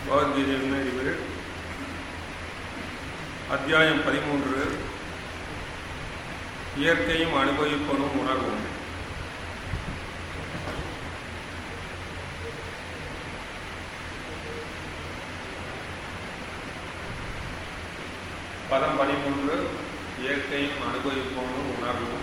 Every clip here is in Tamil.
பகவத்கீதையின் அறிவு அத்தியாயம் பதிமூன்று இயற்கையும் அனுபவிப்பனும் உணர்வும் பதம் பதிமூன்று இயற்கையும் அனுபவிப்பனும் உணர்வும்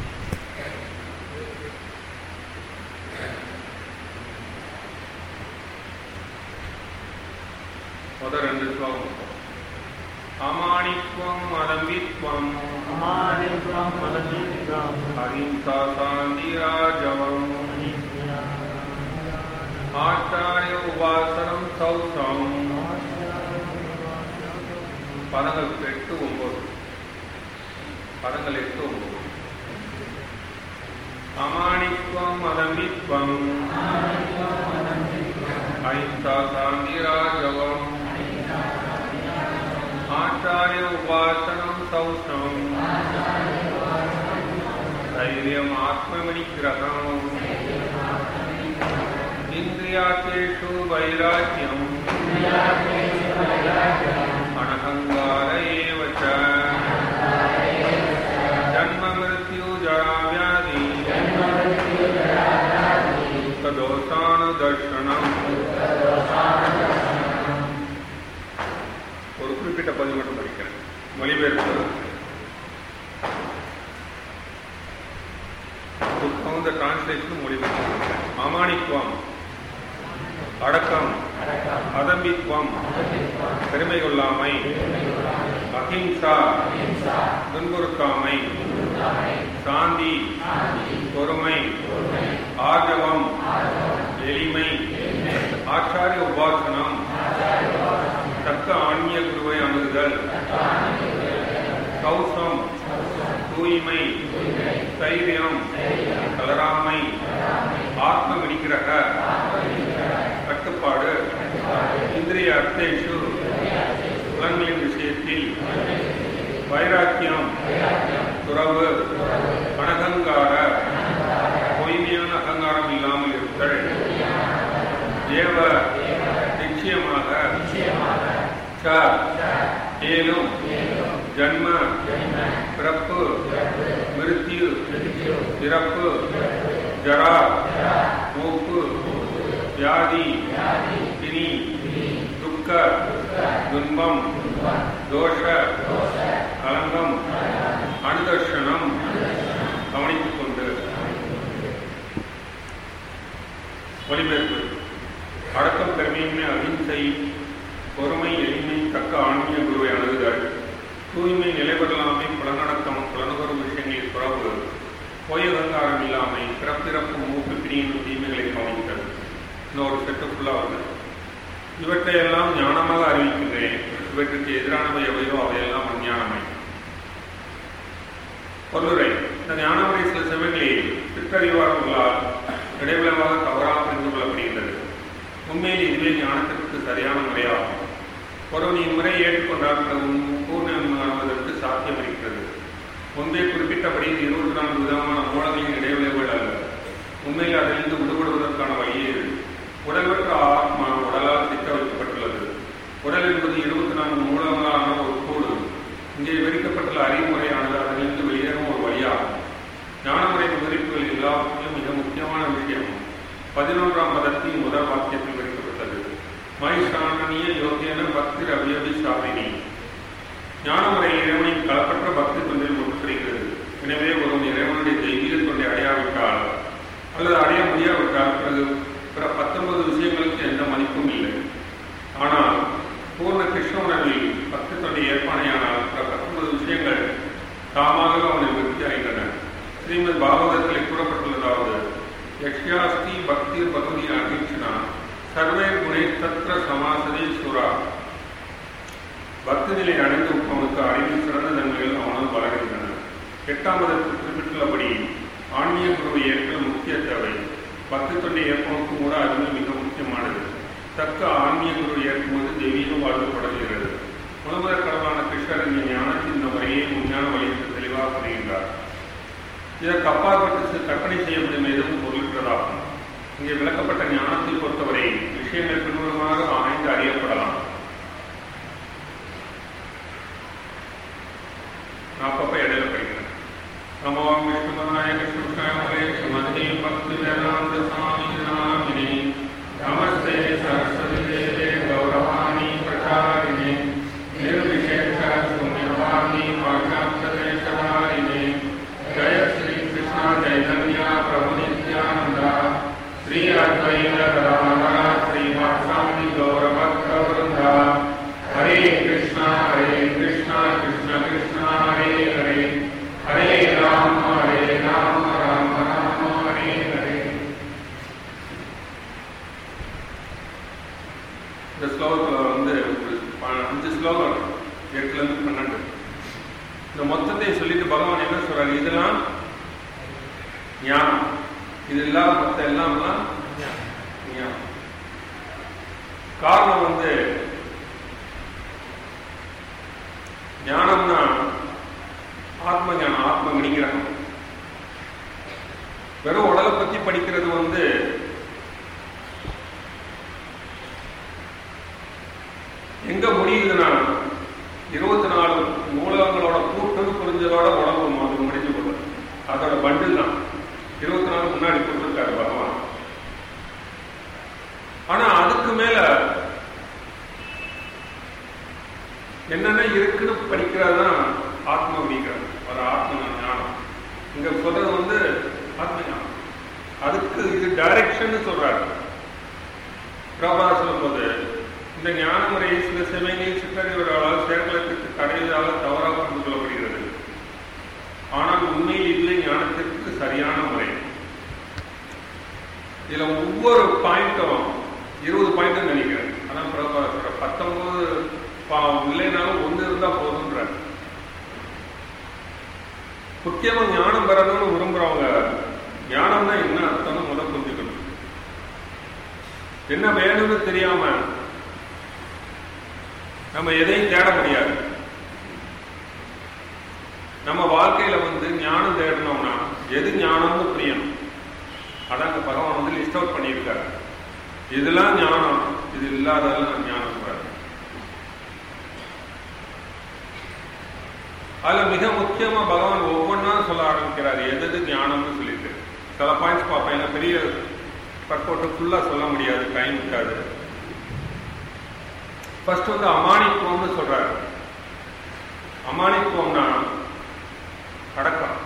முதல் ரெண்டு ஸ்லோகம் அமானித்வம் அதம்பித்வம் அமானித்வம் மதமித்வம் அஹிம்சா சாந்திராஜவம் ஆச்சாரிய உபாசனம் சௌசம் பதங்கள் எட்டு ஒன்பது பதங்கள் எட்டு ஒன்பது அமானித்வம் அதம்பித்வம் அஹிம்சா சாந்திராஜவம் ஆச்சாரிய உபாசனம் சௌசம் தைரியம் ஆத்மவினிகிரகம் இந்திரியாசேஷு வைராக்கியம் அனகங்கார ஏவ ச. ஜன்ம மிருத்யு ஜரா வியாதி ததோசானுதர்ஷனம் ஒரு குறிப்பிட்ட பதிவு மட்டும் படிக்கிறேன் மொழிபெயர்ப்பு தகுந்த டிரான்ஸ்லேஷன் மொழிபெயர்ப்பு படிக்கிறேன். அமானித்துவம் அடக்கம் அதம்பித்வம் பெருமை கொள்ளாமை அஹிம்சா துன்புறுத்தாமை சாந்தி பொறுமை ஆர்ஜவம் எளிமை ஆச்சாரிய உபாசனம் தக்க ஆன்மீக குருவை அணுகுதல் கௌசம் தூய்மை தைரியம் கலராமை ஆத்ம வினிகிரக கட்டுப்பாடு இந்திரிய அர்த்தேஷு புலன்களின் விஷயத்தில் வைராக்கியம் துறவு அனகங்கார பொய்மையான அகங்காரம் இல்லாமல் இருத்தல் ஏவ நிச்சயமாக ச மேலும் ஜன்ம பிறப்பு மிருத்யு பிறப்பு ஜரா மூப்பு வியாதி பிணி துக்க துன்பம் தோஷ கலங்கம் அனுதர்ஷனம் கவனித்துக் கொண்டு மொழிபெயர்ப்பு அடக்கம் பெருமையின்மை அகிம்சை பொறுமை எளிமை தக்க ஆன்மீக குருவை அணுகுதல் தூய்மை நிலைபெறலாமை புலனடக்கம் புலனுகரும் விஷயங்களில் துறவு பொய் அகங்காரம் இல்லாமை பிறப்பிறப்பு மூக்கு பிரியின் தீமைகளை கவனித்தல் இன்னொரு செட்டு ஃபுல்லாக வருது இவற்றையெல்லாம் ஞானமாக அறிவிக்கின்றேன் இவற்றுக்கு எதிரானவை எவையோ அவையெல்லாம் அஞ்ஞானமை பொருளுரை இந்த ஞானமுறை சில சமயங்களில் சிற்றறிவாளர்களால் இடைவிளவாக தவறாக புரிந்து கொள்ளப்படுகின்றது உண்மையில் இதுவே ஞானத்திற்கு சரியான முறையாகும் ஒருவன் இம்முறையை ஏற்றுக்கொண்டால் பிறகு பூர்ணமாவதற்கு சாத்தியம் இருக்கிறது முன்பே குறிப்பிட்டபடி இது இருபத்தி நான்கு விதமான மூலங்களின் இடைவிளைவுகள் அல்ல உண்மையில் அதிலிருந்து விடுபடுவதற்கான வழியே இது உடல்பற்ற ஆத்மா உடலால் திட்ட வைக்கப்பட்டுள்ளது உடல் என்பது இருபத்தி நான்கு மூலங்களான ஒரு கூடு இங்கே விவரிக்கப்பட்டுள்ள அறிவுமுறையானது அதிலிருந்து வெளியேறும் ஒரு வழியாகும் ஞானமுறை விவரிப்புகள் எல்லாவற்றிலும் மிக முக்கியமான விஷயம் பதினொன்றாம் பதத்தின் முதல் வாக்கியத்தில் விவரிக்கப்பட்டது மைஷானனிய யோகியன பக்தி அவ்யபிசாமினி ஞானமுறை இறைவனின் களப்பற்ற பக்தி தொண்டில் முற்றுகிறது எனவே ஒருவன் இறைவனுடைய தெய்வீக தொண்டை அடையாவிட்டால் அல்லது அடைய முடியாவிட்டால் பிறகு பிற பத்தொன்பது விஷயங்களுக்கு எந்த மதிப்பும் இல்லை ஆனால் பூர்ண கிருஷ்ண உணர்வில் பக்தி தொண்டை ஏற்பானையானால் பிற பத்தொன்பது விஷயங்கள் தாமாக அவனை விருத்தி அடைந்தன ஸ்ரீமத் பாகவதத்தில் கூறப்பட்டுள்ளதாவது யக்ஷாஸ்தி பக்தி பகவதி அகிம்சனா சர்வே குணை தத்ர சமாசதே சுரா பக்தி நிலை அடைந்து உட்பவனுக்கு அறிவில் சிறந்த நன்மைகள் அவனால் வளர்கின்றன எட்டாம் பதத்தில் குறிப்பிட்டுள்ளபடி ஆன்மீக குருவை ஏற்கல் முக்கிய தேவை பக்தி தொண்டை ஏற்பவனுக்கு கூட அதுவே மிக முக்கியமானது தக்க ஆன்மீக குரு ஏற்கும்போது தெய்வீக வாழ்வு தொடர்கிறது முதல்வர் கடவுளான கிருஷ்ணர் இந்த ஞானத்தின் இந்த முறையை முஞ்ஞான வழியில் தெளிவாக புரிகின்றார் இதற்கு அப்பாற்பட்டு கற்பனை செய்யப்படும் எதுவும் பொருளுற்றதாகும் இங்கே விளக்கப்பட்ட ஞானத்தை பொறுத்தவரை விஷயங்கள் பின்வருமாக ஆய்ந்து அறியப்படலாம் நமோ விஷ்ணுமதாய கிருஷ்ணாய சுமதி பக்தி வேதாந்த சாமி நாமினி நமஸ்தே சரஸ்வதி தேவே கௌரவாணி பிரசாரிணி निर्विशेष शून्यवादी भाषाक्षरेशधारिणे जय श्री कृष्ण चैतन्य प्रभु नित्यानंद श्री अद्वैत गदाधर श्रीवासादि गौरभक्त वृंद हरे कृष्ण हरे कृष्ण कृष्ण कृष्ण हरे हरे हरे राम हरे राम राम राम हरे हरे இந்த ஸ்லோகத்தில் வந்து ஒரு ப- அஞ்சு ஸ்லோகம் எட்டுலேருந்து பன்னெண்டு இந்த மொத்தத்தை சொல்லிட்டு பகவான் என்ன சொல்றாரு இதெல்லாம் ஞானம் இது இல்லாத மொத்த எல்லாம்லாம் ஞானம் காரணம் வந்து ஞானம்னா ஆத்ம ஞானம் ஆத்ம வினிகிரகம் வெறும் உடலை பத்தி படிக்கிறது வந்து எங்க முடியுதுன்னா இருபத்தி நாலு மூலகங்களோட கூட்டம் புரிஞ்சதோட உடம்பு அது முடிஞ்சு கொள்ளும் அதோட பண்டில் தான் இருபத்தி நாலு முன்னாடி கொடுத்துருக்காரு பகவான் ஆனா அதுக்கு மேல என்னென்ன இருக்குன்னு படிக்கிறது தான் ஆத்ம வினிகிரகம் ஒரு ஆத்ம ஞானம் இங்க சொல்றது வந்து ஆத்ம ஞானம் அதுக்கு இது டைரக்ஷன் சொல்றாரு பிரபா சொல்லும்போது இந்த ஞான முறையை சில சமயங்களில் சித்தறிவர்களால் சேர்க்கலத்திற்கு தடையதாக தவறாக புரிந்து கொள்ளப்படுகிறது ஆனால் உண்மையில் இல்லை ஞானத்திற்கு சரியான முறை இதுல ஒவ்வொரு பாயிண்ட்டும் இருபது பாயிண்ட் நினைக்கிறேன் அதான் பிரபா சொல்ற பத்தொன்பது பா- இல்லைனாலும் ஒண்ணு இருந்தா போதுன்ற முக்கியமா ஞானம் பெறணும்னு விரும்புறவங்க ஞானம்னா என்ன அர்த்தம்னு முதல் புரிஞ்சுக்கணும் என்ன வேணும்னு தெரியாம நம்ம எதையும் தேட முடியாது நம்ம வாழ்க்கையில வந்து ஞானம் தேடணும்னா எது ஞானம்னு புரியணும் அதான் இந்த பகவான் வந்து லிஸ்ட் அவுட் பண்ணியிருக்காரு இதெல்லாம் ஞானம் இது இல்லாததெல்லாம் ஞானம் சொல்றாரு அதுல மிக முக்கியமா பகவான் ஒவ்வொன்றா சொல்ல ஆரம்பிக்கிறார் எது எது ஞானம்னு சொல்லிட்டு சில பாயிண்ட்ஸ் பார்ப்பேன் ஏன்னா பெரிய பர்போட்டு ஃபுல்லா சொல்ல முடியாது டைம் இருக்காது ஃபர்ஸ்ட் வந்து அமானித்துவம்னு சொல்றாரு அமானித்துவம்னா அடக்கம்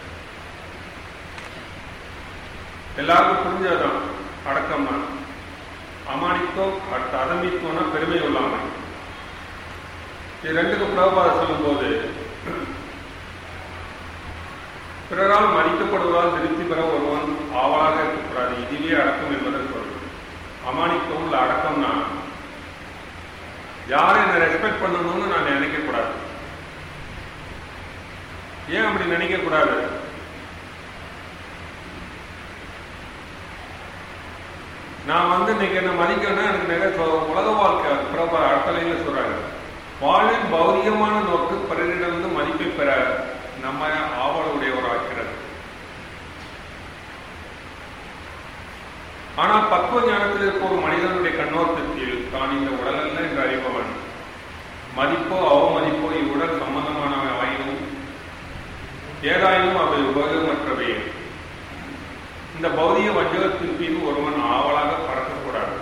எல்லாருக்கும் புரிஞ்சதுதான் அடக்கம்னா அமானித்துவம் அடுத்த அதமித்துவம்னா பெருமை உள்ளாமை இது ரெண்டுக்கும் பிரபாத சொல்லும்போது பிறரால் மதிக்கப்படுவதால் திருப்தி பெற ஒருவன் ஆவலாக இருக்கக்கூடாது இதுவே அடக்கம் என்பதை சொல்றது அமானித்துவம் இல்ல அடக்கம்னா யாரும் என்ன ரெஸ்பெக்ட் பண்ணணும்னு நான் நினைக்க கூடாது ஏன் அப்படி நினைக்க கூடாது நான் வந்து இன்னைக்கு என்ன மதிக்கணும்னா எனக்கு நிறைய சொ- உலக வாழ்க்கை பிரபல அர்த்தலையில சொல்றாங்க வாழ்வின் பௌதிகமான நோக்கு பிறரிடமிருந்து மதிப்பை பெற நம்ம ஆவலுடையவராக்கிறது ஆனால் பக்குவ ஞானத்தில் இருக்க ஒரு மனிதனுடைய கண்ணோட்டத்தில் தான் இந்த உடலல்ல என்று அறிபவன் மதிப்போ அவமதிப்போ இவ்வுடல் சம்பந்தமானவை ஆயினும் ஏதாயினும் அவை உபயோகமற்றவை இந்த பௌதிக வஞ்சகத்தின் பின் ஒருவன் ஆவலாக பறக்கக்கூடாது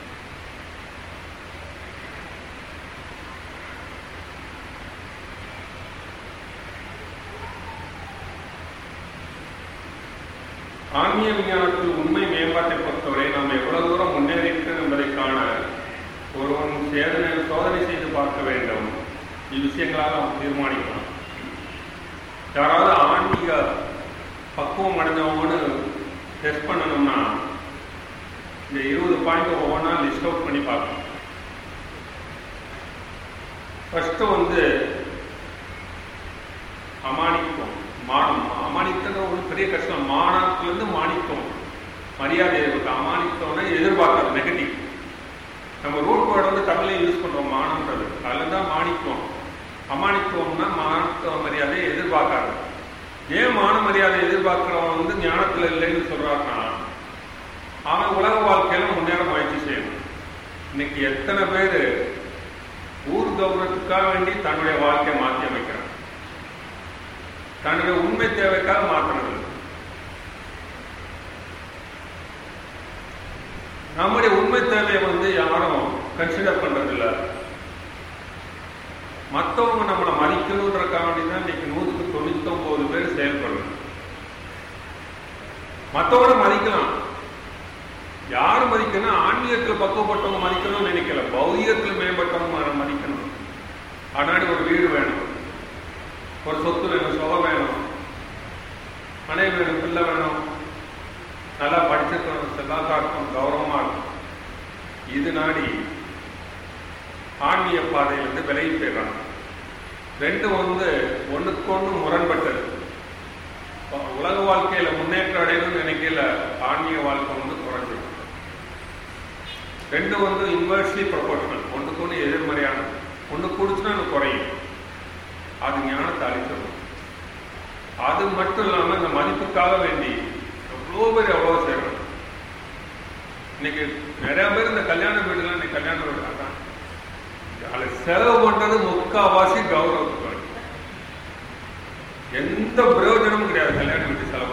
ஆன்மீக விஞ்ஞானத்தில் உண்மை மேம்பாட்டை பொறுத்தவரை நாம் எவ்வளவு தூரம் முன்னேறியிருக்கிறோம் என்பதை காண ஒருவன் சேதனை சோதனை செய்து பார்க்க வேண்டும் இவ்விஷயங்களால் அவன் தீர்மானிக்கலாம் யாராவது ஆன்மீக பக்குவம் அடைஞ்சவங்கன்னு டெஸ்ட் பண்ணணும்னா இந்த இருபது பாயிண்ட் ஒவ்வொன்றா லிஸ்ட் அவுட் பண்ணி பார்க்கணும் ஃபர்ஸ்ட் வந்து அமானித்துவம் மானம் அமானித்தது ஒரு பெரிய கஷ்டம் மானத்திலிருந்து மாணிக்கம் மரியாதை இருக்கு அமானித்தம்னா எதிர்பார்க்கறது நெகட்டிவ் நம்ம ரூட் வேர்டு வந்து தமிழ்ல யூஸ் பண்றோம் மானம்ன்றது அதுல தான் மாணிக்கம் அமானித்துவம்னா மானத்துவ மரியாதையை எதிர்பார்க்காது ஏன் மான மரியாதை எதிர்பார்க்கிறவன் வந்து ஞானத்துல இல்லைன்னு சொல்றாருன்னா அவன் உலக வாழ்க்கையில முன்னேற முயற்சி செய்யணும் இன்னைக்கு எத்தனை பேர் ஊர் கௌரவத்துக்காக வேண்டி தன்னுடைய வாழ்க்கையை மாற்றி அமைக்கிறான் தன்னுடைய உண்மை தேவைக்காக மாற்றினது நம்முடைய உண்மை தேவையை வந்து யாரும் கன்சிடர் பண்றதில்ல மற்றவங்க நம்மளை மதிக்கணுன்றக்காண்டி தான் இன்னைக்கு நூற்றுக்கு தொண்ணூத்தி ஒன்பது பேர் செயல்படணும் மற்றவங்கள மதிக்கலாம் யார் மதிக்கணும் ஆன்மீகத்தில் பக்குவப்பட்டவங்க மதிக்கணும்னு நினைக்கல பௌதிகத்தில் மேம்பட்டவங்க மதிக்கணும் அதனாடி ஒரு வீடு வேணும் ஒரு சொத்து வேணும் சுகம் வேணும் மனைவி வேணும் பிள்ளை வேணும் நல்லா படிச்சிருக்கணும் செல்லாதா இருக்கும் கௌரவமா இருக்கும் இது நாடி ஆன்மீக பாதையிலிருந்து விலகி போயிடுறாங்க ரெண்டும் வந்து ஒண்ணுக்கு ஒண்ணு முரண்பட்டது உலக வாழ்க்கையில முன்னேற்றம் அடையணும்னு நினைக்கல ஆன்மீக வாழ்க்கை வந்து குறைஞ்சிடும் ரெண்டும் வந்து இன்வெர்ஸ்லி ப்ரொபோர்ஷனல் ஒன்றுக்கு ஒன்று எதிர்மறையானது ஒன்று குடிச்சுன்னா அது குறையும் அது ஞானத்தை அளிக்கணும் அது மட்டும் இல்லாம இந்த மதிப்புக்காக வேண்டி எவ்வளோ பேர் எவ்வளோ செய்யணும் இன்னைக்கு நிறைய பேர் இந்த கல்யாண வீடுலாம் இன்னைக்கு கல்யாண வீடு அதான் அதில் செலவு பண்றது முக்காவாசி கௌரவத்துக்கு எந்த பிரயோஜனமும் கிடையாது கல்யாண வீட்டு செலவு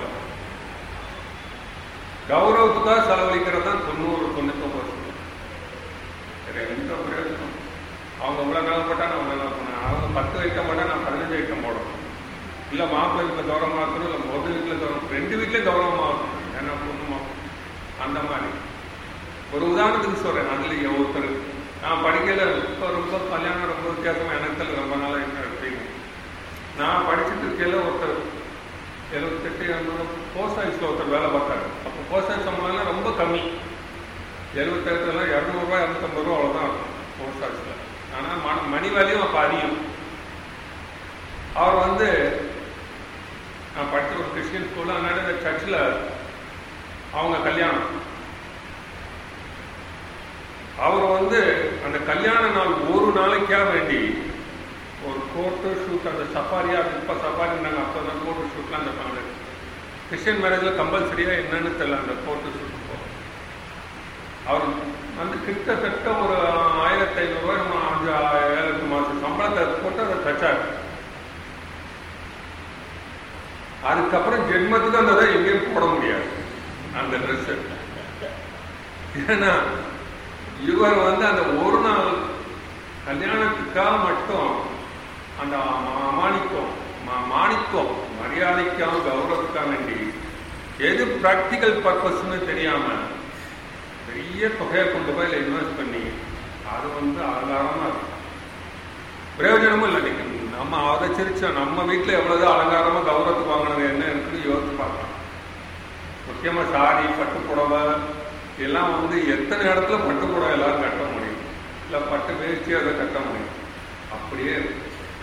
கௌரவத்துக்காக செலவழிக்கிறது தான் தொண்ணூறு தொண்ணூத்தொம்பது வேற எந்த பிரயோஜனம் அவங்க இவ்வளவு நாள் போட்டா நான் இவ்வளவு நாள் பண்ணேன் அவங்க பத்து ஐட்டம் போட்டா நான் பதினஞ்சு ஐட்டம் போடணும் இல்ல மாப்பிள்ளை வீட்டுல கௌரவமா இருக்கணும் இல்ல முதல் வீட்டுல கௌரவம் ரெண்டு வீட்லயும் கௌரவமா இருக்கணும் ஏன்னா பொண்ணுமா அந்த மாதிரி ஒரு உதாரணத்துக்கு சொல்றேன் அதுல ஒருத்தர் நான் படிக்கல இப்போ ரொம்ப கல்யாணம் ரொம்ப வித்தியாசமா எனக்கு தெரியல ரொம்ப நாளா என்ன இருப்பீங்க நான் படிச்சுட்டு இருக்கையில ஒருத்தர் எழுபத்தெட்டு எண்ணூறு போஸ்ட் ஆஃபீஸ்ல ஒருத்தர் வேலை பார்த்தாரு அப்போ போஸ்ட் ஆஃபீஸ் சம்பளம்லாம் ரொம்ப கம்மி எழுபத்தெட்டுலாம் இரநூறுவா இரநூத்தம்பது ரூபா அவ்வளோதான் இருக்கும் போஸ்ட் ஆஃபீஸில் ஆனால் மணி மணி வேலையும் அப்போ அதிகம் அவர் வந்து நான் படித்த ஒரு கிறிஸ்டியன் ஸ்கூலில் அதனால இந்த சர்ச்சில் அவங்க கல்யாணம் அவர் வந்து அந்த கல்யாண நாள் ஒரு நாளைக்கா வேண்டி ஒரு கோட்டு ஷூட் அந்த சஃபாரியா இப்போ சஃபாரினாங்க அப்போ தான் கோட்டு ஷூட்லாம் அந்த பண்ணு கிறிஸ்டியன் மேரேஜில் கம்பல்சரியாக என்னன்னு தெரியல அந்த கோட்டு ஷூட் போகும் அவர் வந்து கிட்டத்தட்ட ஒரு ஆயிரத்தி ஐநூறுரூவா நம்ம அஞ்சு ஏழு எட்டு மாதம் சம்பளத்தை போட்டு அதை தச்சாரு அதுக்கப்புறம் ஜென்மத்துக்கு அந்த இதை எங்கேயும் போட முடியாது அந்த ட்ரெஸ் ஏன்னா இவர் வந்து அந்த ஒரு நாள் கல்யாணத்துக்காக மட்டும் அந்த மா- மாணிக்கம் மா- மாணிக்கம் மரியாதைக்காக கௌரவத்துக்காக வேண்டி எது ப்ராக்டிக்கல் பர்பஸ்னு தெரியாம பெரிய தொகையை கொண்டு போய் இதில் இன்வெஸ்ட் பண்ணி அது வந்து அலங்காரமா இருக்கும் பிரயோஜனமும் இல்லை இன்னைக்கு நம்ம அதை சிரிச்சோம் நம்ம வீட்டில் எவ்வளவு அலங்காரமா கௌரவத்துக்கு வாங்கினது என்ன இருக்குன்னு யோசிச்சு பார்க்கலாம் முக்கியமா சாரி பட்டு புடவை எல்லாம் வந்து எத்தனை இடத்துல பட்டு புடவை எல்லாரும் கட்ட முடியும் இல்ல பட்டு வேஷ்டி அதை கட்ட முடியும் அப்படியே இருக்கு.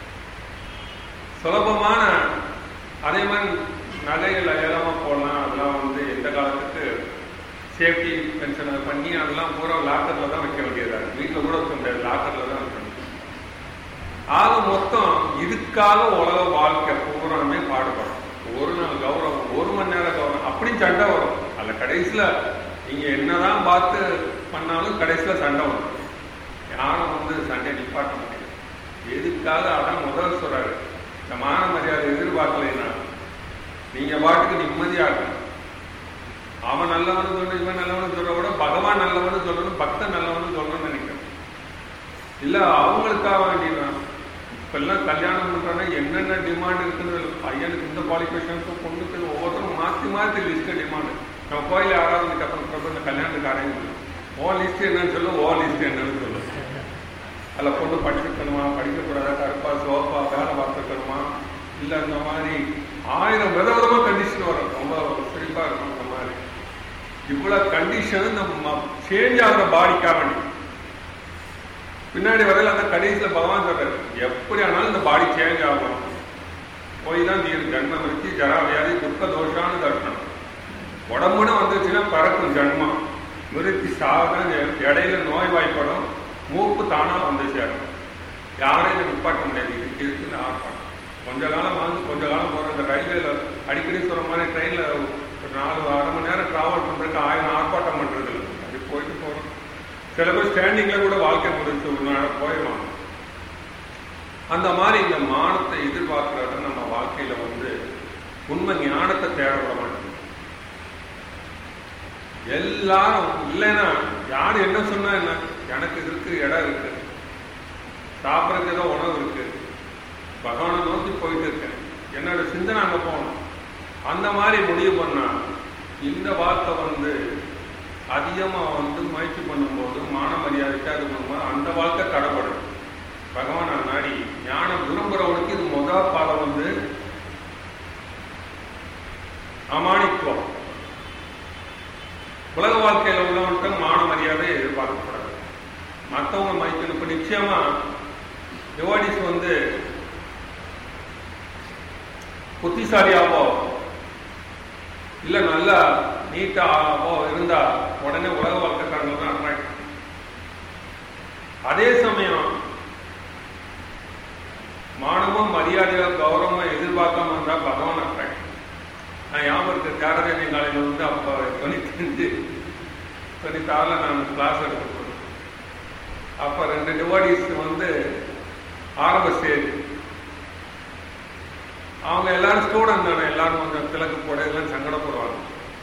சுலபமான அதே மாதிரி நகைகள் ஏலமா போடலாம் அதெல்லாம் வந்து எந்த காலத்துக்கு சேஃப்டி பென்ஷன் பண்ணி அதெல்லாம் பூரா லாக்கர்ல தான் வைக்க வேண்டியதா இருக்கு வீட்டில் கூட வைக்க முடியாது லாக்கர்ல தான் வைக்கணும் ஆக மொத்தம் இதுக்காக உலக வாழ்க்கை பூராமே பாடுபடும் ஒரு நாள் கௌரவம் ஒரு மணி நேரம் கௌரவம் அப்படி சண்டை வரும் அல்ல கடைசியில நீங்க என்னதான் பார்த்து பண்ணாலும் கடைசியில சண்டை வரும் யாரும் வந்து சண்டை நிப்பாட்ட முடியாது எதுக்காக அதான் முதல் சொல்றாரு இந்த மான மரியாதை எதிர்பார்க்கலைன்னா நீங்க பாட்டுக்கு நிம்மதியா இருக்கணும் அவன் நல்லவனு சொல்லணும் இவன் நல்லவனு சொல்ற விட பகவான் நல்லவனு சொல்லணும் பக்தன் நல்லவனு சொல்லணும்னு நினைக்கிறேன் இல்ல அவங்களுக்காக வேண்டியதான் இப்பெல்லாம் கல்யாணம் பண்றாங்க என்னென்ன டிமாண்ட் இருக்குன்னு பையனுக்கு இந்த குவாலிஃபிகேஷனுக்கு பொண்ணுக்கு ஒவ்வொருத்தரும் மாத்தி மாத்தி லிஸ்ட் டிமாண்ட் நம்ம கோயில் யாராவது அப்புறம் பிரபு இந்த கல்யாணத்துக்கு அரேஞ்ச் ஓ லிஸ்ட் என்னன்னு சொல்லு ஓ லிஸ்ட் என்னன்னு சொல்லு அதில் பொண்ணு படிச்சிருக்கணுமா படிக்கக்கூடாதா கருப்பா சோப்பா வேலை பார்த்துருக்கணுமா இல்லை இந்த மாதிரி ஆயிரம் வித விதமா கண்டிஷன் வரும் ரொம்ப சிரிப்பா இருக்கும் இந்த மாதிரி இவ்வளவு கண்டிஷன் நம்ம சேஞ்ச் ஆகிற பாடிக்காக வேண்டி பின்னாடி வரையில அந்த கடைசியில பகவான் சொல்றாரு எப்படி ஆனாலும் இந்த பாடி சேஞ்ச் ஆகும் போய் தான் தீரும் ஜன்மம் இருக்கு ஜரா வியாதி துக்க தோஷான தர்ஷனம் உடம்புன்னு வந்துச்சுன்னா பறக்கும் ஜன்மம் விருத்தி சாதான் இடையில நோய் வாய்ப்படும் மூப்பு தானா வந்து சேரும் யாரையும் இதை நிப்பாட்ட முடியாது இதுக்கு இருக்குன்னு ஆர்ப்பாட்டம் கொஞ்ச காலம் வந்து கொஞ்ச காலம் போகிற இந்த ரயில்வேல அடிக்கடி சொல்ற மாதிரி ட்ரெயின்ல ஒரு நாலு அரை மணி நேரம் டிராவல் பண்றதுக்கு ஆயிரம் ஆர்ப்பாட்டம் பண்றது இல்லை அப்படி போயிட்டு போறோம் சில பேர் ஸ்டாண்டிங்ல கூட வாழ்க்கை முடிச்சு ஒரு நாள் போயிடுவாங்க அந்த மாதிரி இந்த மானத்தை எதிர்பார்க்கறத நம்ம வாழ்க்கை வாழ்க்கையில வந்து உண்மை ஞானத்தை தேட விட மாட்டேங்குது எல்லாரும் இல்லைன்னா யார் என்ன சொன்னா என்ன எனக்கு இருக்கு இடம் இருக்கு சாப்பிட்றதுக்கு ஏதோ உணவு இருக்கு பகவானை நோக்கி போயிட்டு இருக்கேன் என்னோட சிந்தனை அங்க போகணும் அந்த மாதிரி முடிவு பண்ணா இந்த வார்த்தை வந்து அதிகமா வந்து முயற்சி பண்ணும்போது மான மரியாதைக்கு அது பண்ணும்போது அந்த வாழ்க்கை தடைப்படும் பகவான் நாடி ஞானம் விரும்புறவனுக்கு இது முதல் பாடம் வந்து அமானித்துவம் உலக வாழ்க்கையில உள்ளவன்ட்டு மான மரியாதை எதிர்பார்க்கப்படாது மற்றவங்க மதிக்கணும் இப்ப நிச்சயமா டிவாடிஸ் வந்து புத்திசாலியாவோ இல்ல நல்லா நீட்டாவோ இருந்தா உடனே உலக வாழ்க்கைக்காரங்க தான் attract. அதே சமயம் மானமும் மரியாதையோ கௌரவமும் எதிர்பார்க்காம இருந்தா பகவான் அட்ராக்ட் நான் ஞாபகம் இருக்கு தியாகராஜன் காலையில் வந்து அப்போ தொண்ணூத்தஞ்சு தொண்ணூத்தாறில் நான் கிளாஸ் எடுத்துருக்கேன் அப்போ ரெண்டு டிவாடிஸ் வந்து ஆரம்ப ஸ்டேஜ் அவங்க எல்லாரும் ஸ்டூடெண்ட் தானே எல்லாரும் கொஞ்சம் திலக்கு போட எல்லாம் சங்கடப்படுவாங்க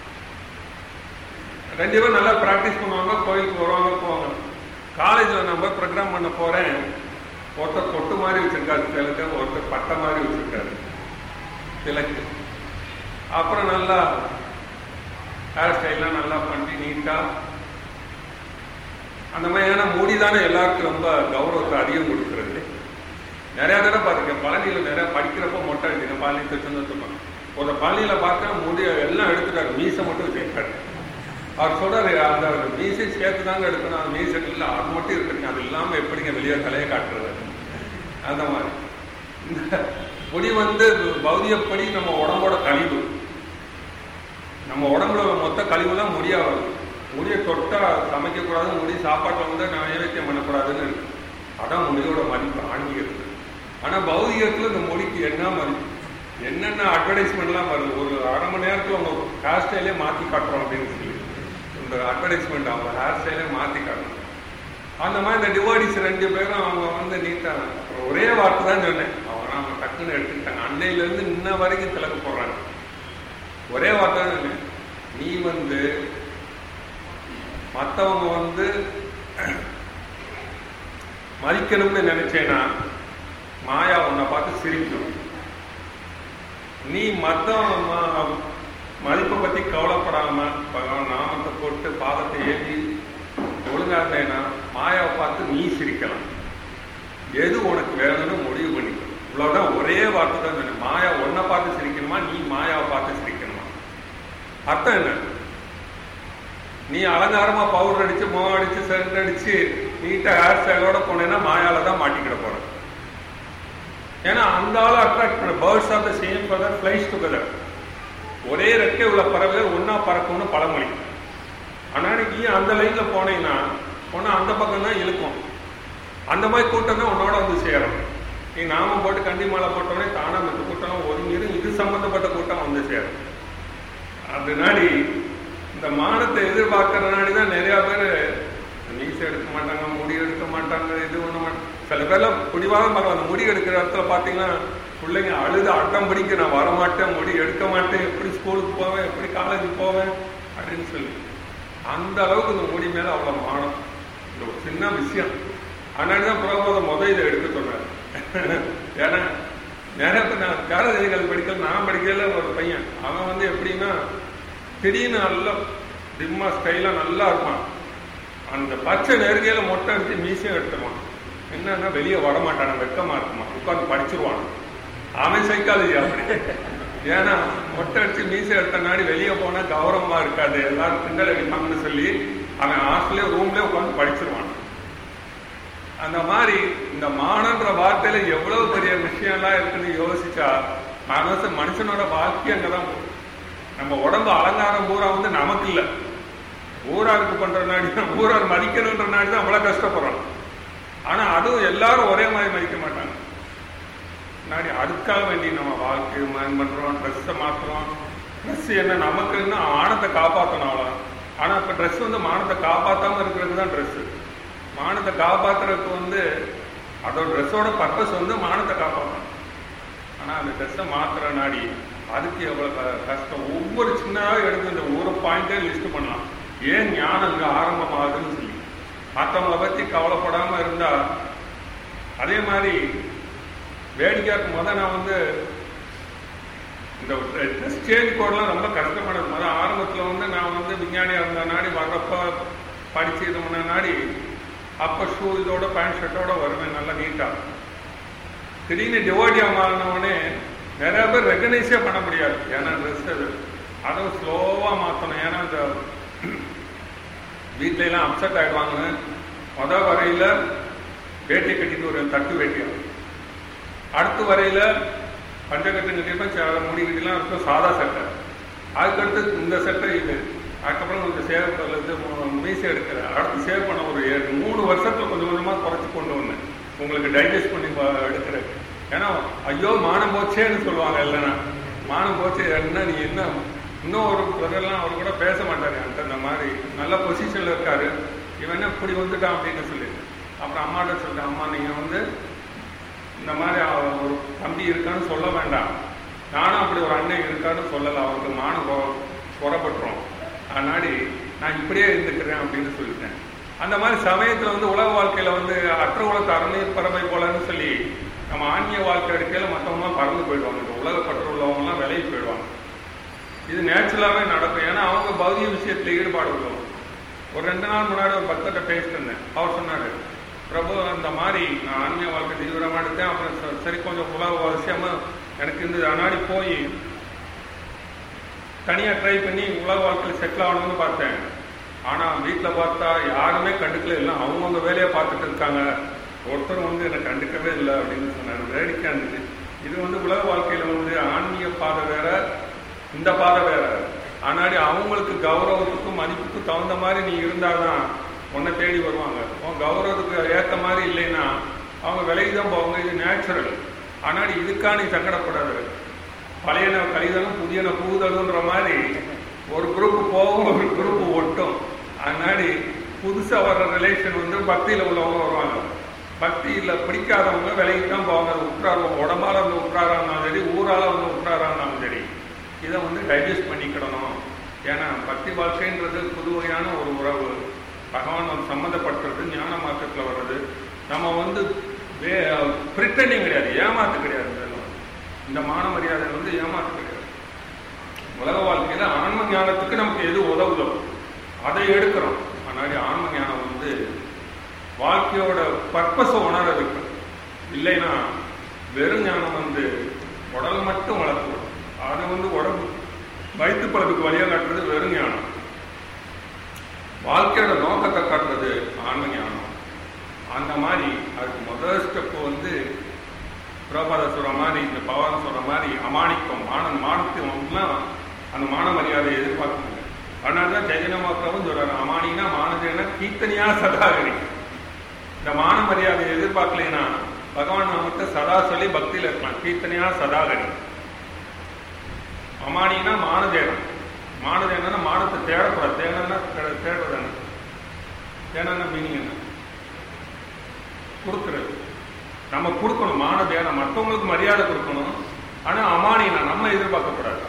ரெண்டு பேரும் நல்லா ப்ராக்டிஸ் பண்ணுவாங்க கோயிலுக்கு வருவாங்க போவாங்க காலேஜில் நம்ம ப்ரோக்ராம் பண்ண போகிறேன் ஒருத்தர் கொட்டு மாதிரி வச்சிருக்காரு திலக்கு ஒருத்தர் பட்டை மாதிரி வச்சிருக்காரு திலக்கு அப்புறம் நல்லா ஹேர் ஸ்டைல்லாம் நல்லா பண்ணி நீட்டாக அந்த மாதிரியான மூடி தானே எல்லாருக்கும் ரொம்ப கௌரவத்தை அதிகம் கொடுக்குறது நிறைய தடவை பார்த்துருக்கேன் பழனியில் நிறைய படிக்கிறப்ப மொட்டை அடிக்கிறேன் பழனி திருச்செந்தூர் ஒரு பழனியில் பார்க்க முடி எல்லாம் எடுத்துட்டாரு மீசை மட்டும் வச்சிருக்காரு அவர் சொல்றாரு அந்த மீசை சேர்த்து தாங்க எடுக்கணும் அந்த மீசை இல்லை அது மட்டும் இருக்குங்க அது இல்லாமல் எப்படிங்க வெளியே தலையை காட்டுறது அந்த மாதிரி இந்த முடி வந்து பௌதிகப்படி நம்ம உடம்போட கழிவு நம்ம உடம்புல உள்ள மொத்த கழிவுலாம் முடியாது முடியை தொட்டா சமைக்கக்கூடாது முடி சாப்பாட்டில் வந்து நைவேத்தியம் பண்ணக்கூடாதுன்னு இருக்கு அதான் முடியோட மதிப்பு ஆன்மீகத்தில் ஆனால் பௌதிகத்தில் இந்த மொழிக்கு என்ன மதிப்பு என்னென்ன அட்வர்டைஸ்மெண்ட்லாம் வருது ஒரு அரை மணி நேரத்தில் அவங்க ஹேர் ஸ்டைலே மாற்றி காட்டுறோம் அப்படின்னு சொல்லி இந்த அட்வர்டைஸ்மெண்ட் அவங்க ஹேர் ஸ்டைலே மாற்றி காட்டணும் அந்த மாதிரி இந்த டிவாடிஸ் ரெண்டு பேரும் அவங்க வந்து நீட்டாக ஒரே வார்த்தை தான் சொன்னேன் அவங்க அவங்க டக்குன்னு எடுத்துக்கிட்டாங்க அன்னையிலேருந்து இன்ன வரைக்கும் கிளக்கு போடுறாங்க ஒரே வார்த்தை தான் சொன்னேன் நீ வந்து மற்றவங்க வந்து மதிக்கணும்னு நினைச்சேன்னா மாயா உன்னை பார்த்து சிரிக்கும் நீ மத்தவங்க ம- மதிப்பை பத்தி கவலைப்படாம பகவான் நாமத்தை போட்டு பாதத்தை ஏற்றி ஒழுங்கா இருந்தேன்னா மாயாவை பார்த்து நீ சிரிக்கலாம் எது உனக்கு வேணும்னு முடிவு பண்ணிக்கணும் இவ்வளவுதான் ஒரே வார்த்தை தான் சொன்னேன் மாயா உன்னை பார்த்து சிரிக்கணுமா நீ மாயாவை பார்த்து சிரிக்கணுமா அர்த்தம் என்ன நீ அலங்காரமா பவுடர் அடிச்சு முகம் அடிச்சு சென்ட் அடிச்சு நீட்டா ஹேர் ஸ்டைலோட போனேன்னா மாயால தான் மாட்டிக்கிட போற ஏன்னா அந்த ஆளை அட்ராக்ட் பண்ண birds of the same feather flies together ஒரே ரெக்கை உள்ள பறவைகள் ஒன்னா பறக்கும்னு பழமொழி ஆனா நீ அந்த லைன்ல போனீங்கன்னா போனா அந்த பக்கம் தான் இழுக்கும் அந்த மாதிரி கூட்டம் தான் உன்னோட வந்து சேரும் நீ நாமம் போட்டு கண்டி மாலை போட்டோடனே தானா மற்ற கூட்டம் ஒதுங்கிடும் இது சம்பந்தப்பட்ட கூட்டம் வந்து சேரும் அதனாடி இந்த மானத்தை எதிர்பார்க்கறதுனாடி தான் நிறைய பேர் மீசை எடுக்க மாட்டாங்க முடி எடுக்க மாட்டாங்க இது பண்ண மாட்டாங்க சில பேர்லாம் பிடிவாதம் பார்க்கலாம் அந்த முடி எடுக்கிற இடத்துல பார்த்தீங்கன்னா பிள்ளைங்க அழுது அட்டம் பிடிக்க நான் வரமாட்டேன் முடி எடுக்க மாட்டேன் எப்படி ஸ்கூலுக்கு போவேன் எப்படி காலேஜுக்கு போவேன் அப்படின்னு சொல்லி அந்த அளவுக்கு இந்த முடி மேல அவ்வளவு மானம் இந்த ஒரு சின்ன விஷயம் அதனால தான் பிரபோதம் முத இதை எடுக்க சொன்னார் ஏன்னா நிறைய பேர் நான் தியாகதிகள் படிக்கல நான் படிக்கல ஒரு பையன் அவன் வந்து எப்படின்னா திடீர்னு நல்லா டிம்மா ஸ்டைலா நல்லா இருப்பான் அந்த பச்சை நெருகையில மொட்டை அடிச்சு மீசையும் எடுத்துருவான் என்னன்னா வெளியே வரமாட்டான் வெக்கமா இருக்குமா உட்காந்து படிச்சிருவான் அவன் சைக்காலஜி அப்படி ஏன்னா மொட்டை அடிச்சு மீசை எடுத்த நாடி வெளியே போனா கௌரவமா இருக்காது எல்லாரும் திண்டல் அடிப்பாங்கன்னு சொல்லி அவன் ஹாஸ்டல்லே ரூம்லயே உட்காந்து படிச்சிருவான் அந்த மாதிரி இந்த மானன்ற வார்த்தையில எவ்வளவு பெரிய விஷயம்லாம் இருக்குன்னு யோசிச்சா மனசு மனுஷனோட வாழ்க்கை அங்கதான் போகுது. நம்ம உடம்பு அலங்காரம் பூரா வந்து நமக்கு இல்ல ஊராருக்கு பண்ற நாடி தான் ஊரார் மதிக்கணுன்ற நாடி தான் அவ்வளவு கஷ்டப்படுறோம் ஆனா அதுவும் எல்லாரும் ஒரே மாதிரி மதிக்க மாட்டாங்க நாடி அதுக்காக வேண்டி நம்ம வாழ்க்கை மயம் பண்றோம் ட்ரெஸ்ஸை மாத்துறோம் ட்ரெஸ் என்ன நமக்கு என்ன மானத்தை காப்பாற்றணும் அவ்வளோ ஆனா இப்ப ட்ரெஸ் வந்து மானத்தை காப்பாத்தாம இருக்கிறது தான் ட்ரெஸ் மானத்தை காப்பாத்துறதுக்கு வந்து அதோட ட்ரெஸ்ஸோட பர்பஸ் வந்து மானத்தை காப்பாற்றணும் ஆனால் அந்த ட்ரெஸ்ஸை மாத்திர நாடி அதுக்கு எவ்வளோ க- கஷ்டம் ஒவ்வொரு சின்னதாக எடுத்து இந்த ஒரு பாயிண்டே லிஸ்ட் பண்ணலாம் ஏன் ஞானம் இங்கே ஆரம்பமாகுதுன்னு சொல்லி மற்றவங்கள பற்றி கவலைப்படாமல் இருந்தால் அதே மாதிரி வேடிக்கையாக இருக்கும் போது நான் வந்து இந்த ட்ரெஸ் சேஞ்ச் கோடெலாம் ரொம்ப கஷ்டமானது முதல் ஆரம்பத்தில் வந்து நான் வந்து விஞ்ஞானியாக இருந்த நாடி வர்றப்ப படிச்சு இது பண்ண நாடி அப்போ ஷூ இதோட பேண்ட் ஷர்ட்டோட வருவேன் நல்லா நீட்டாக திடீர்னு டிவோட்டியாக மாறினவொடனே நிறைய பேர் ரெகனைஸே பண்ண முடியாது ஏன்னா ட்ரெஸ் அது அதுவும் ஸ்லோவாக மாற்றணும் ஏன்னா இந்த வீட்ல எல்லாம் அப்செட் ஆயிடுவாங்கன்னு முத வரையில வேட்டி கட்டிட்டு ஒரு தட்டு வேட்டியா அடுத்த வரையில பஞ்சகட்டு கட்டிருப்பேன் சேர முடி கட்டிலாம் இருக்கும் சாதா சட்டை அதுக்கடுத்து இந்த சட்டை இது அதுக்கப்புறம் இந்த சேவ் பண்ணது மீசை எடுக்கிற அடுத்து சேவ் பண்ண ஒரு ஏழு மூணு வருஷத்துல கொஞ்சம் கொஞ்சமா குறைச்சு கொண்டு வந்தேன் உங்களுக்கு டைஜஸ்ட் பண்ணி ப- எடுக்கிறேன் ஏன்னா ஐயோ மானம் போச்சேன்னு சொல்லுவாங்க இல்லைன்னா மானம் போச்சே என்ன நீ என்ன இன்னும் ஒரு பிரதர்லாம் அவர் கூட பேச மாட்டாரு என்கிட்ட இந்த மாதிரி நல்ல பொசிஷன்ல இருக்காரு இவன் என்ன இப்படி வந்துட்டான் அப்படின்னு சொல்லி அப்புறம் அம்மாட்ட சொல்லிட்டேன் அம்மா நீங்க வந்து இந்த மாதிரி அவ- ஒரு தம்பி இருக்கான்னு சொல்ல வேண்டாம் நானும் அப்படி ஒரு அண்ணன் இருக்கான்னு சொல்லலை அவருக்கு மானம் கொ- குறைப்பட்டுரும் அதனாடி நான் இப்படியே இருந்துக்கிறேன் அப்படின்னு சொல்லிட்டேன் அந்த மாதிரி சமயத்தில் வந்து உலக வாழ்க்கையில் வந்து அற்ற உலக அறநீர் பறவை போலன்னு சொல்லி நம்ம ஆன்மீக வாழ்க்கை எடுக்கையில் மற்றவங்களாம் பறந்து போயிடுவாங்க இந்த உலகப்பற்று உள்ளவங்கலாம் விலகி போயிடுவாங்க இது நேச்சுரலாகவே நடக்கும் ஏன்னா அவங்க பௌதிக விஷயத்தில் ஈடுபாடு உள்ளவங்க ஒரு ரெண்டு நாள் முன்னாடி ஒரு பக்தர்கிட்ட பேசிட்டு இருந்தேன் அவர் சொன்னாரு பிரபு அந்த மாதிரி நான் ஆன்மீக வாழ்க்கை தீவிரமாக எடுத்தேன் அப்புறம் ச- சரி கொஞ்சம் உலக விஷயமா எனக்கு இந்த அனாடி போய் தனியாக ட்ரை பண்ணி உலக வாழ்க்கையில் செட்டில் ஆகணும்னு பார்த்தேன் ஆனால் வீட்டில் பார்த்தா யாருமே கண்டுக்கல இல்லை அவங்கவுங்க வேலையை பார்த்துட்டு இருக்காங்க ஒருத்தர் வந்து என்னை கண்டுக்கவே இல்லை அப்படின்னு சொன்னார் வேடிக்கையாக இருந்துச்சு இது வந்து உலக வாழ்க்கையில் வந்து ஆன்மீக பாதை வேற இந்த பாதை வேற ஆனாடி அவங்களுக்கு கௌரவத்துக்கும் மதிப்புக்கும் தகுந்த மாதிரி நீ இருந்தாதான் உன்னை தேடி வருவாங்க உன் கௌரவத்துக்கு ஏற்ற மாதிரி இல்லைன்னா அவங்க விலகி தான் போவாங்க இது நேச்சுரல் ஆனாடி இதுக்கா நீ சங்கடப்படாது பழையன கழிதலும் புதியன புகுதலுன்ற மாதிரி ஒரு குரூப் போகும் ஒரு குரூப் ஒட்டும் அதனாடி புதுசாக வர்ற ரிலேஷன் வந்து பக்தியில் உள்ளவங்க வருவாங்க பக்தியில் பிடிக்காதவங்க விலகி தான் போவாங்க அது உற்றாரம் உடம்பால வந்து உற்றாரா இருந்தாலும் சரி ஊரால வந்து உற்றாரா இருந்தாலும் சரி இதை வந்து டைஜஸ்ட் பண்ணிக்கிடணும் ஏன்னா பக்தி வாழ்க்கைன்றது புது வகையான ஒரு உறவு பகவான் வந்து சம்மந்தப்படுத்துறது ஞான மார்க்கத்தில் வர்றது நம்ம வந்து வே பிரிட்டனிங் கிடையாது ஏமாத்து கிடையாது இதெல்லாம். இந்த மான மரியாதை வந்து ஏமாத்து கிடையாது உலக வாழ்க்கையில ஆன்ம ஞானத்துக்கு நமக்கு எது உதவுதோ அதை எடுக்கிறோம் ஆனால் ஆன்ம ஞானம் வந்து வாழ்க்கையோட பர்பஸை உணர வைக்கும் இல்லைன்னா வெறும் ஞானம் வந்து உடல் மட்டும் வளர்க்கும் அது வந்து உடம்பு வயிற்று பழப்புக்கு வழியாக காட்டுறது வெறும் ஞானம் வாழ்க்கையோட நோக்கத்தை காட்டுறது ஆன்ம ஞானம் அந்த மாதிரி அதுக்கு முதல் ஸ்டெப் வந்து பிரபாத சொல்ற மாதிரி இந்த பவான் சொல்ற மாதிரி அமானிக்கம் மான மானத்துவம்லாம் அந்த மான மரியாதையை எதிர்பார்க்கணும் அதனால தான் ஜெயஜனமாக்கவும் சொல்றாரு அமானினா மானதேன கீர்த்தனியா சதாகரி இந்த மான மரியாதையை எதிர்பார்க்கலைன்னா பகவான் நாமத்தை சதா சொல்லி பக்தியில இருக்கலாம் கீர்த்தனியா சதாகரி அமானினா மானதேனம் மானதேனா மானத்தை தேடக்கூடாது தேனா தேடுறதானே தேனா மீனிங் என்ன கொடுக்கறது நம்ம கொடுக்கணும் மானதேனம் மற்றவங்களுக்கு மரியாதை கொடுக்கணும் ஆனா அமானினா நம்ம எதிர்பார்க்கக்கூடாது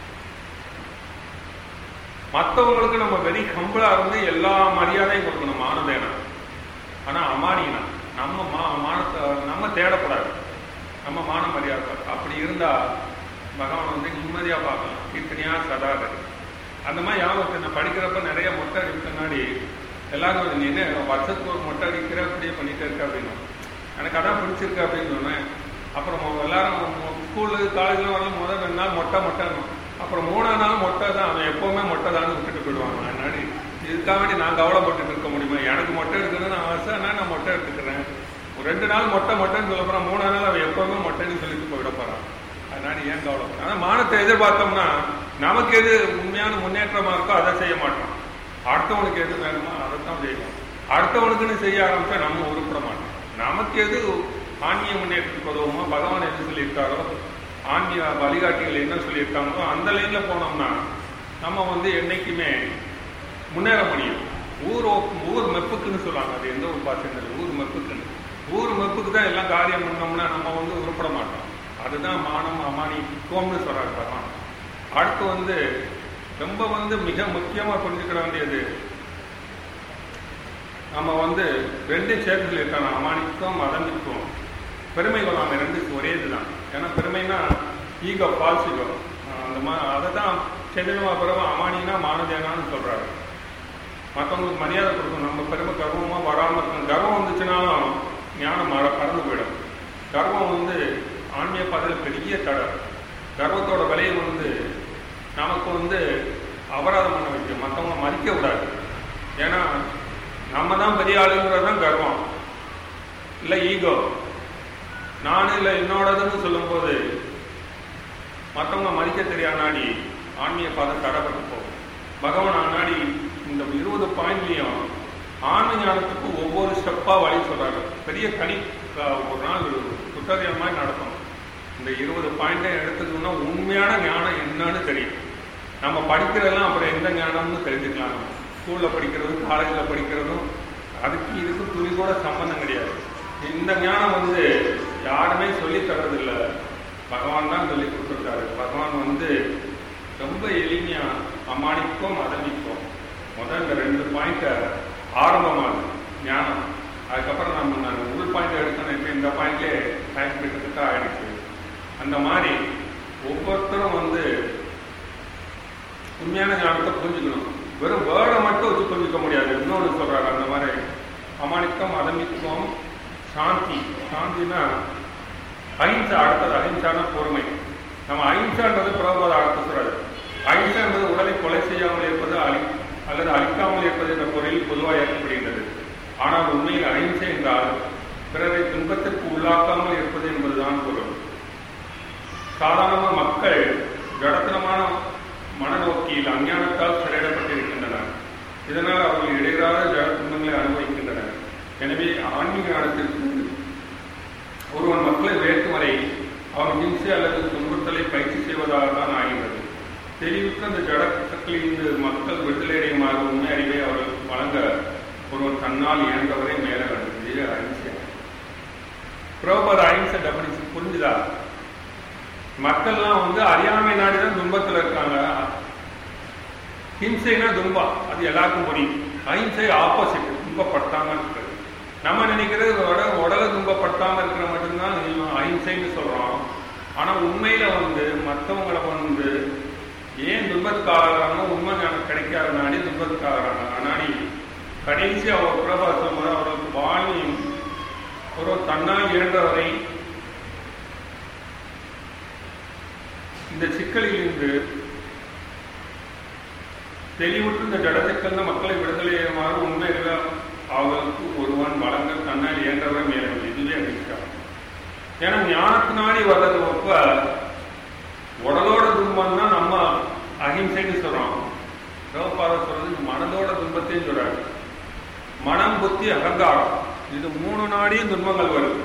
மற்றவங்களுக்கு நம்ம வெரி ஹம்பிளா இருந்து எல்லா மரியாதையும் கொடுக்கணும் மானதேனம் ஆனா அமானினா நம்ம மா மானத்தை நம்ம தேடக்கூடாது நம்ம மான மரியாதை பார்க்கணும். அப்படி இருந்தா பகவான் வந்து நிம்மதியா பார்க்கலாம் கீர்த்தனியா சதாகரி அந்த மாதிரி யாபத்து நான் படிக்கிறப்ப நிறைய மொட்டை அடிக்க முன்னாடி எல்லாரும் வந்து, நீ என்ன வருஷத்துக்கு ஒரு மொட்டை அடிக்கிற அப்படியே பண்ணிட்டே இருக்க அப்படின்னு எனக்கு அதான் பிடிச்சிருக்கு அப்படின்னு சொன்னேன் அப்புறம் மொ- எல்லாரும் ஸ்கூலு காலேஜ்லாம் வரல முதல் ரெண்டு நாள் மொட்டை மொட்டை அப்புறம் மூணாம் நாள் மொட்டை தான் அவன் எப்பவுமே மொட்டை தான் விட்டுட்டு போயிடுவாங்க அதனாடி இதுக்காக வேண்டி நான் கவலைப்பட்டுட்டு இருக்க முடியுமா எனக்கு மொட்டை எடுக்கணும்னு ஆசை நான் நான் மொட்டை எடுத்துக்கிறேன் ஒரு ரெண்டு நாள் மொட்டை மொட்டைன்னு சொல்ல போறான் மூணாம் நாள் அவன் எப்பவுமே மொட்டைன்னு சொல்லிட்டு போயிட போறான் அதனால ஏன் கவலைப்படுறேன் ஆனால் மானத்தை எதிர்பார்த்தோம்னா நமக்கு எது உண்மையான முன்னேற்றமா இருக்கோ அதை செய்ய மாட்டோம் அடுத்தவனுக்கு எது வேணுமோ அதைத்தான் செய்வோம் அடுத்தவனுக்குன்னு செய்ய ஆரம்பிச்சா நம்ம உருப்பட மாட்டோம் நமக்கு எது ஆன்மீக முன்னேற்றத்துக்கு உதவுமோ பகவான் எது சொல்லியிருக்காரோ ஆன்மீக வழிகாட்டிகள் என்ன சொல்லியிருக்காங்களோ அந்த லைன்ல போனோம்னா நம்ம வந்து என்னைக்குமே முன்னேற முடியும் ஊர் ஓ- ஊர் மெப்புக்குன்னு சொல்லுவாங்க அது எந்த ஒரு பாஷைன்னு ஊர் மெப்புக்குன்னு ஊர் மெப்புக்கு தான் எல்லாம் காரியம் பண்ணோம்னா நம்ம வந்து உருப்பட மாட்டோம் அதுதான் மானம் அமானித்துவம்னு சொல்றாரு பகவான் அடுத்து வந்து ரொம்ப வந்து மிக முக்கியமா புரிஞ்சுக்கிற வேண்டியது நம்ம வந்து ரெண்டும் சேர்த்து சொல்லியிருக்காங்க அமானித்துவம் அதமித்துவம் பெருமை கொள்ளாம ரெண்டு ஒரே இதுதான் ஏன்னா பெருமைனா ஈகோ ஃபால்ஸ் ஈகோ அந்த மாதிரி அதை தான் செந்திலமா பிறகு அமானினா மானதேனான்னு சொல்றாரு மற்றவங்களுக்கு மரியாதை கொடுக்கணும் நம்ம பெருமை கர்வமாக வராமல் இருக்கணும் கர்வம் வந்துச்சுனாலும் ஞானம் மற பறந்து போயிடும் கர்வம் வந்து ஆன்மீக பாதையில் பெரிய தடை கர்வத்தோட விலையை வந்து நமக்கு வந்து அபராதம் பண்ண வைக்கும் மற்றவங்க மதிக்க விடாது ஏன்னா நம்ம தான் பெரிய ஆளுங்கிறது தான் கர்வம் இல்லை ஈகோ நான் இல்லை என்னோடதுன்னு சொல்லும்போது மற்றவங்க மதிக்க தெரியாத நாடி ஆன்மீக பாதை தடைப்பட்டு போகும் பகவான் அண்ணாடி இந்த இருபது பாயிண்ட்லையும் ஆன்ம ஞானத்துக்கு ஒவ்வொரு ஸ்டெப்பா வழி சொல்றாரு பெரிய கணி அஹ், ஒரு நாள் புத்தகம் மாதிரி நடத்தணும் இந்த இருபது பாயிண்டை எடுத்துக்கணும்னா உண்மையான ஞானம் என்னன்னு தெரியும் நம்ம படிக்கிறதெல்லாம் அப்புறம் எந்த ஞானம்னு தெரிஞ்சுக்கலாம் நம்ம ஸ்கூல்ல படிக்கிறதும் காலேஜில் படிக்கிறதும் அதுக்கு இதுக்கும் துளி கூட சம்பந்தம் கிடையாது இந்த ஞானம் வந்து யாருமே சொல்லி தர்றதில்ல பகவான் தான் சொல்லி கொடுத்துருக்காரு பகவான் வந்து ரொம்ப எளிமையா அமானிக்கும் அதமிக்கும் முதல் இந்த ரெண்டு பாயிண்ட்டை ஆரம்பமாகுது ஞானம் அதுக்கப்புறம் நம்ம நான் உள் பாயிண்ட் எடுக்கணும் இப்போ இந்த பாயிண்ட்லேயே டைம் கிட்டத்தட்ட ஆயிடுச்சு அந்த மாதிரி ஒவ்வொருத்தரும் வந்து உண்மையான ஞானத்தை புரிஞ்சுக்கணும் வெறும் வேர்டை மட்டும் வச்சு புரிஞ்சுக்க முடியாது இன்னொன்று சொல்றாரு அந்த மாதிரி அமானிக்கம் அதமித்துவம் சாந்தி சாந்தினா அஹிம்சா அடுத்தது அஹிம்சான பொறுமை நம்ம அஹிம்சான்றது பிரபோத அடுத்து சொல்றாரு அஹிம்சா என்பது உடலை கொலை செய்யாமல் இருப்பது அழி அல்லது அழிக்காமல் இருப்பது என்ற பொருளில் பொதுவாக ஏற்கப்படுகின்றது ஆனால் உண்மையில் அஹிம்சை என்றால் பிறரை துன்பத்திற்கு உள்ளாக்காமல் இருப்பது என்பதுதான் பொருள் சாதாரண மக்கள் ஜடத்தனமான மனநோக்கியில் அஞ்ஞானத்தால் சிறையிடப்பட்டிருக்கின்றனர் இதனால் அவர்கள் இடையறாத ஜட துன்பங்களை அனுபவிக்கின்றனர் எனவே ஆன்மீக ஞானத்திற்கு ஒருவன் மக்களை உயர்த்தும் வரை அவன் ஹிம்சை அல்லது துன்புறுத்தலை பயிற்சி செய்வதாக தான் ஆகின்றது தெளிவுற்ற அந்த ஜடக்கலிருந்து மக்கள் விடுதலையடையுமாறு உண்மை அறிவை அவர்கள் வழங்க ஒருவன் தன்னால் இயன்றவரை மேல வேண்டும் இது அஹிம்சை பிரபுபாத அஹிம்சை டெபனிஷன் புரிஞ்சுதா மக்கள்லாம் வந்து அறியாமை நாடிதான் துன்பத்துல இருக்காங்க ஹிம்சைனா துன்பம் அது எல்லாருக்கும் புரியும் அஹிம்சை ஆப்போசிட் துன்பப்படுத்தாம இருக்கிறது நம்ம நினைக்கிறது உட உடலை துன்பப்படுத்தாம இருக்கிற மட்டும்தான் அஹிம்சைன்னு சொல்றோம் ஆனா உண்மையில வந்து மற்றவங்களை வந்து ஏன் துன்பத்துக்காரங்க உண்மை ஞானம் கிடைக்காத நாடி துன்பத்துக்காரங்க நாடி கடைசி அவர் பிரபாசம் அவர்களுக்கு வாழ்வி ஒரு தன்னால் இழந்தவரை இந்த சிக்கலிலிருந்து தெளிவுற்று இந்த ஜடத்துக்கிருந்த மக்களை விடுதலையுமாறு உண்மையில அவர்களுக்கு ஒருவன் வழங்க தன்னால் இயன்றவரை மேலும் இதுவே அடிச்சார் ஏன்னா ஞானத்தினாடி வர்றது ஒப்ப உடலோட துன்பம் தான் நம்ம அகிம்சைன்னு சொல்றோம் சிவபாத சொல்றது மனதோட துன்பத்தையும் சொல்றாரு மனம் புத்தி அகங்காரம் இது மூணு நாடியும் துன்பங்கள் வருது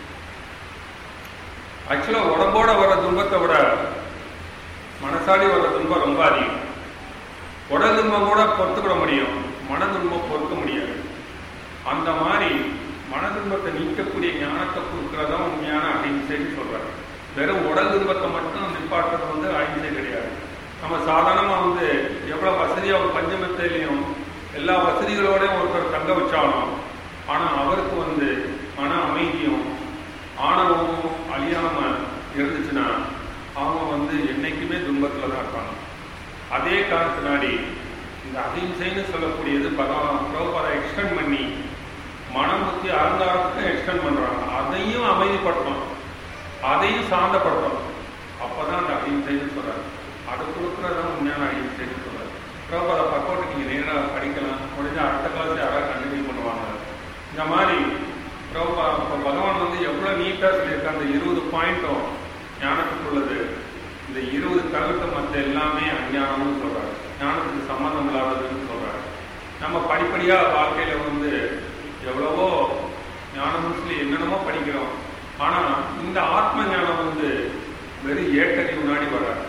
ஆக்சுவலா உடம்போட வர துன்பத்தை விட மனசாடி வர துன்பம் ரொம்ப அதிகம் உடல் துன்பம் கூட பொறுத்துக்கிட முடியும் மன துன்பம் பொறுக்க முடியாது அந்த மாதிரி மன துன்பத்தை நீக்கக்கூடிய ஞானத்தை கொடுக்கறதா உண்மையான அகிம்சைன்னு சொல்றாரு வெறும் உடல் துன்பத்தை மட்டும் நிப்பாட்டுறது வந்து அகிம்சை கிடையாது நம்ம சாதாரணமா வந்து எவ்வளவு வசதியா ஒரு பஞ்சமத்தையிலையும் எல்லா வசதிகளோடையும் ஒருத்தர் தங்க வச்சாலும் ஆனா அவருக்கு வந்து மன அமைதியும் ஆணவமும் அழியாம இருந்துச்சுன்னா அவங்க வந்து என்னைக்குமே துன்பத்துல தான் இருப்பாங்க அதே காரணத்தினாடி இந்த அகிம்சைன்னு சொல்லக்கூடியது பகவான் பிரபுபாதை எக்ஸ்டெண்ட் பண்ணி மனம் புத்தி அகங்காரத்துக்கும் எக்ஸ்டெண்ட் பண்றாங்க அதையும் அமைதிப்படுத்தணும் அதையும் சாந்தப்படுத்தணும் அப்பதான் அந்த அகிம்சைன்னு சொல்றாரு அது கொடுக்கறதான் உண்மையான அகிம்சைன்னு சொல்றாரு பிரபுபாத பக்கோட்டு நீங்க நேராக படிக்கலாம் முடிஞ்ச அடுத்த கிளாஸ் யாராவது கண்டினியூ பண்ணுவாங்க இந்த மாதிரி பிரபுபா இப்போ பகவான் வந்து எவ்வளவு நீட்டா சொல்லியிருக்க அந்த இருபது பாயிண்ட்டும் ஞானத்துக்குள்ளது இந்த இருபது தவிர்த்த மற்ற எல்லாமே அஞ்ஞானம்னு சொல்றாரு ஞானத்துக்கு சம்மந்தம் இல்லாததுன்னு சொல்றாரு நம்ம படிப்படியா வாழ்க்கையில வந்து எவ்வளவோ ஞானம்னு சொல்லி என்னென்னமோ படிக்கிறோம் ஆனா இந்த ஆத்ம ஞானம் வந்து வெறும் ஏட்டடி முன்னாடி வராது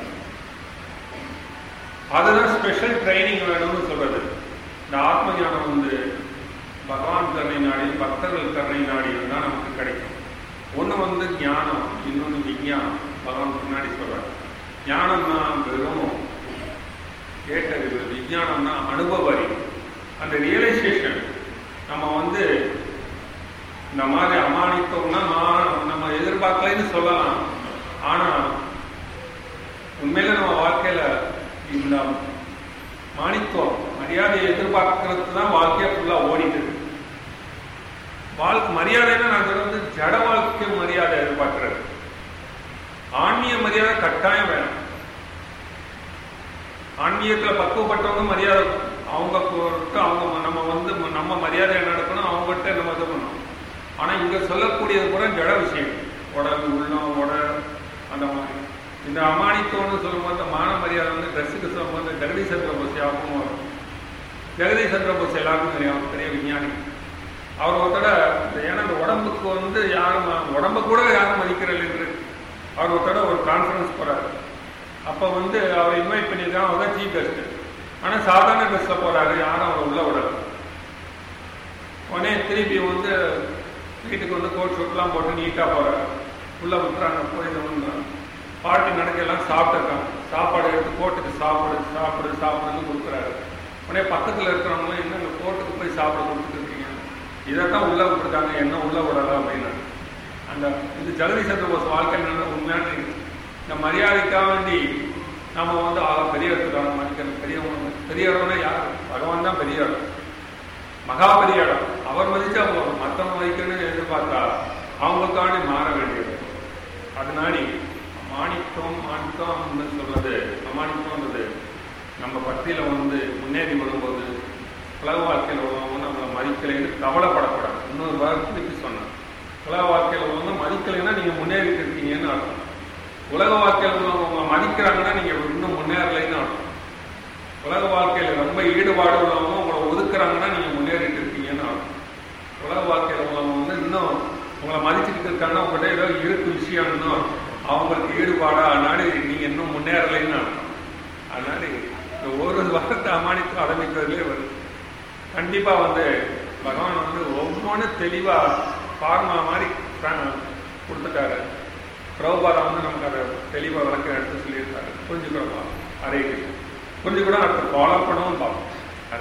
அதுதான் ஸ்பெஷல் ட்ரைனிங் வேணும்னு சொல்றது இந்த ஆத்ம ஞானம் வந்து பகவான் கருணை நாடி பக்தர்கள் கருணை நாடி தான் நமக்கு கிடைக்கும் ஒன்று வந்து ஞானம் இன்னொன்று விஞ்ஞானம் பகவான் முன்னாடி சொல்றார் ஞானம்னா வெறும் கேட்டறிவு விஞ்ஞானம்னா அனுபவ அறிவு அந்த ரியலைசேஷன் நம்ம வந்து இந்த மாதிரி அமானித்தோம்னா நான் நம்ம எதிர்பார்க்கலைன்னு சொல்லலாம் ஆனா உண்மையில நம்ம வாழ்க்கையில இந்த மாணித்துவம் மரியாதையை எதிர்பார்க்கறது தான் வாழ்க்கையை ஃபுல்லா ஓடிட்டு இருக்கு வாழ்க்கை மரியாதைன்னா நான் வந்து ஜட வாழ்க்கை மரியாதை எதிர்பார்க்கிறது ஆன்மீக மரியாதை கட்டாயம் வேணும் ஆன்மீகத்துல பக்குவப்பட்டவங்க மரியாதை அவங்க பொறுத்து அவங்க நம்ம வந்து நம்ம மரியாதை நடக்கணும் அவங்ககிட்ட நம்ம இது பண்ணணும் ஆனா இங்க சொல்லக்கூடியது கூட ஜட விஷயம் உடல் உள்ளம் உடல் அந்த மாதிரி இந்த அமானித்தோன்னு சொல்லும்போது இந்த மான மரியாதை வந்து ட்ரெஸ்ஸுக்கு சொல்லும்போது ஜெகதீஷ் சந்திர போஸ் யாருக்கும் வரும் ஜெகதீஷ் சந்திர போஸ் எல்லாருக்கும் தெரியும் அவர் பெரிய விஞ்ஞானி அவர் ஒருத்தட இந்த ஏன்னா இந்த உடம்புக்கு வந்து யாரும் உடம்பு கூட யாரும் மதிக்கிறது என்று அவர் ஒருத்தட ஒரு கான்ஃபரன்ஸ் போறாரு அப்போ வந்து அவர் இன்வைட் பண்ணியிருக்காங்க அவர் தான் சீஃப் கெஸ்ட் ஆனால் சாதாரண ட்ரெஸ்ல போறாரு யாரும் அவர் உள்ள விடல உடனே திருப்பி வந்து வீட்டுக்கு வந்து கோட் ஷூட்லாம் போட்டு நீட்டாக போறாரு உள்ள விட்டுறாங்க போய் பார்ட்டி நடக்கலாம் சாப்பிட்டுருக்காங்க சாப்பாடு எடுத்து கோட்டுக்கு சாப்பிடு சாப்பிடு சாப்பிடுன்னு கொடுக்குறாரு உடனே பக்கத்தில் இருக்கிறவங்களும் என்ன இந்த கோட்டுக்கு போய் சாப்பிட கொடுத்துட்டு இருக்கீங்க இதைத்தான் உள்ள விட்டுருக்காங்க என்ன உள்ள விடலாம் அப்படின்னு அந்த இது ஜெகதீஷ் சந்திர போஸ் வாழ்க்கை நடந்த உண்மையான இந்த மரியாதைக்காக வேண்டி நம்ம வந்து ஆக பெரிய இடத்துக்கான மதிக்கணும் பெரியவங்க பெரியவங்கன்னா யார் பகவான் தான் பெரிய இடம் மகா பெரிய இடம் அவர் மதிச்சு அவங்க மற்றவங்க மதிக்கணும்னு எதிர்பார்த்தா அவங்களுக்காண்டி மாற வேண்டியது அதனாடி மாணிக்கம் மாணிக்கம்னு சொல்றது அமாணிக்கம்ன்றது நம்ம பக்தியில வந்து முன்னேறி வரும்போது உலக வாழ்க்கையில் உள்ளவங்க நம்மளை மதிக்கலைன்னு கவலைப்படக்கூடாது இன்னொரு வாரத்துக்கு சொன்னேன் உலக வாழ்க்கையில் உள்ளவங்க மதிக்கலைன்னா நீங்க முன்னேறிட்டு இருக்கீங்கன்னு அர்த்தம் உலக வாழ்க்கையில் உள்ளவங்க உங்களை மதிக்கிறாங்கன்னா நீங்க இன்னும் முன்னேறலைன்னு அர்த்தம் உலக வாழ்க்கையில ரொம்ப ஈடுபாடு உள்ளவங்க உங்களை ஒதுக்குறாங்கன்னா நீங்க முன்னேறிட்டு இருக்கீங்கன்னு அர்த்தம் உலக வாழ்க்கையில உள்ளவங்க வந்து இன்னும் உங்களை மதிச்சுட்டு இருக்காங்கன்னா உங்கள்கிட்ட ஏதோ இருக்கு விஷயம் இன்னும் அவங்களுக்கு ஈடுபாடா அதனால நீங்க இன்னும் முன்னேறலைன்னு அர்த்தம் அதனால இந்த ஒரு வாரத்தை அமானித்து ஆரம்பிக்கிறதுலே வருது கண்டிப்பா வந்து பகவான் வந்து ஒவ்வொன்றும் தெளிவா ஃபார்மா மாதிரி கொடுத்துட்டாரு பிரபுபாதா வந்து நமக்கு அதை தெளிவாக விளக்க எடுத்து சொல்லியிருக்காரு புரிஞ்சுக்கிறோம் அரே புரிஞ்சுக்கூட அடுத்து ஃபாலோ பண்ணவும் பார்ப்போம்